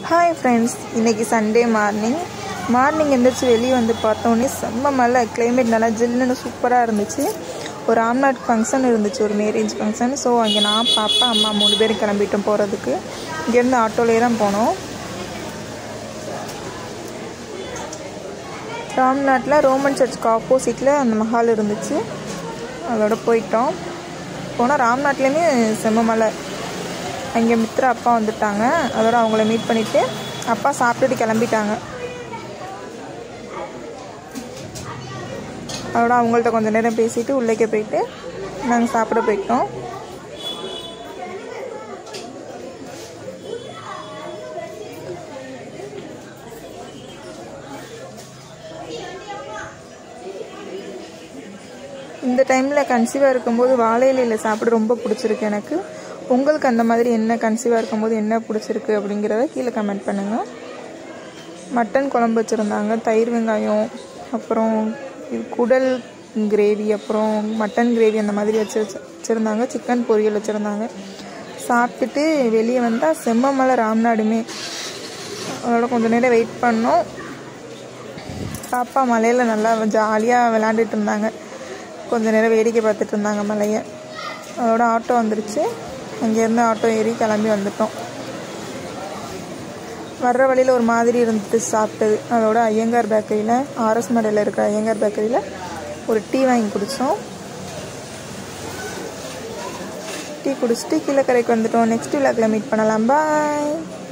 hi friends இன்றைக்கி Sunday morning morning எந்திரிச்சு வெளியே வந்து பார்த்தோன்னே செம்ம மழை கிளைமேட் நல்லா ஜில்லுன்னு சூப்பராக இருந்துச்சு ஒரு ஆம்நாட் ஃபங்க்ஷன் இருந்துச்சு ஒரு மேரேஜ் ஃபங்க்ஷன் ஸோ அங்கே நான் பாப்பா அம்மா மூணு பேரும் கிளம்பிட்டோம் போகிறதுக்கு இங்கேருந்து ஆட்டோலேயே தான் போனோம் ராம்நாட்டில் ரோமன் சர்ச்சுக்கு ஆப்போசிட்டில் அந்த மஹால் இருந்துச்சு அதோட போயிட்டோம் போனால் ராம்நாட்லேயுமே செம்ம மலை அங்கே மித்ரா அப்பா வந்துட்டாங்க அதோட அவங்கள மீட் பண்ணிவிட்டு அப்பா சாப்பிட்டுட்டு கிளம்பிட்டாங்க அதோட அவங்கள்ட்ட கொஞ்சம் நேரம் பேசிட்டு உள்ளேக்க போயிட்டு நாங்கள் சாப்பிட போயிட்டோம் இந்த டைமில் கன்சீவாக இருக்கும்போது வாழை இலையில் சாப்பிட ரொம்ப பிடிச்சிருக்கு எனக்கு உங்களுக்கு அந்த மாதிரி என்ன கன்சீவாக இருக்கும்போது என்ன பிடிச்சிருக்கு அப்படிங்கிறத கீழே கமெண்ட் பண்ணுங்கள் மட்டன் குழம்பு வச்சுருந்தாங்க தயிர் வெங்காயம் அப்புறம் இது குடல் கிரேவி அப்புறம் மட்டன் கிரேவி அந்த மாதிரி வச்சு வச்சு வச்சுருந்தாங்க சிக்கன் பொரியல் வச்சுருந்தாங்க சாப்பிட்டுட்டு வெளியே வந்தால் செம்மமலை ராம்நாடுமே அதோட கொஞ்சம் நேரம் வெயிட் பண்ணோம் பாப்பா மலையில் நல்லா ஜாலியாக விளாண்டுட்டு இருந்தாங்க கொஞ்ச நேரம் வேடிக்கை பார்த்துட்டு இருந்தாங்க மலையை அதோட ஆட்டோ வந்துருச்சு அங்கேருந்து ஆட்டோ ஏறி கிளம்பி வந்துட்டோம் வர்ற வழியில் ஒரு மாதிரி இருந்துட்டு சாப்பிட்டது அதோட ஐயங்கார் பேக்கரியில் ஆர்எஸ் மடையில் இருக்கிற ஐயங்கார் பேக்கரியில் ஒரு டீ வாங்கி குடித்தோம் டீ குடிச்சிட்டு கீழே கரைக்கு வந்துட்டோம் நெக்ஸ்ட் விழாக்கில் மீட் பண்ணலாம் பாய்